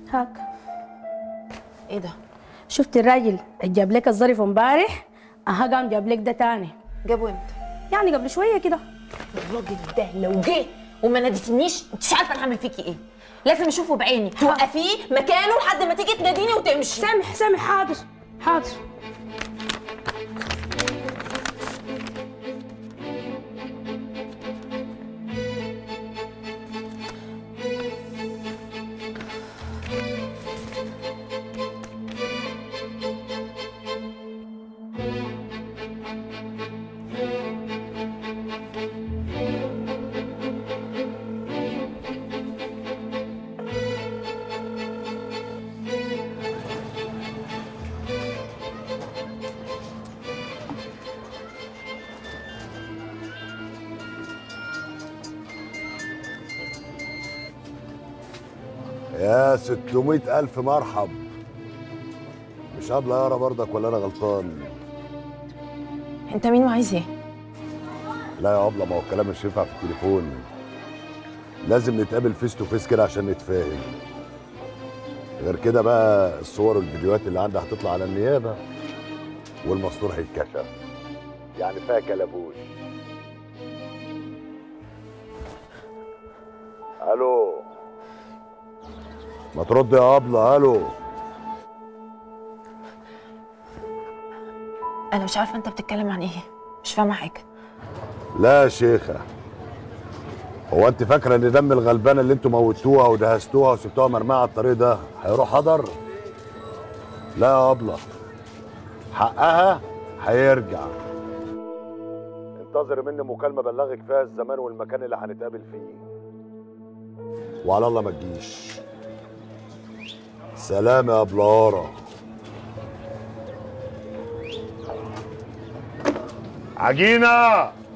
هاك ايه ده شفت الراجل اللي جاب لك الظرف امبارح اها قام جاب لك ده تاني جابوا امتى يعني قبل شويه كده الراجل ده لو جه وما ناديتنيش انت مش عارفه انا هعمل فيكي ايه لازم اشوفه بعيني توقفيه مكانه لحد ما تيجي تناديني وتمشي سامح سامح حاضر حاضر يا 600 ألف مرحب مش قابلة يارا برضك ولا أنا غلطان انت مين وعايز ايه لا يا أبلة ما هو الكلام مش ينفع في التليفون لازم نتقابل فيس تو فيس كده عشان نتفاهم غير كده بقى الصور والفيديوهات اللي عندي هتطلع على النيابة والمستور هيتكشف يعني فيها كلبوش الو ما ترد يا ابله الو انا مش عارفه انت بتتكلم عن ايه مش فاهمه حاجه لا يا شيخه هو انت فاكره ان دم الغلبانه اللي انتوا موتوها ودهستوها وسبتوها مرميه على الطريق ده هيروح هدر لا يا ابله حقها هيرجع انتظري مني مكالمه بلغك فيها الزمان والمكان اللي هنتقابل فيه وعلى الله ما تجيش سلام يا بلارة عجينة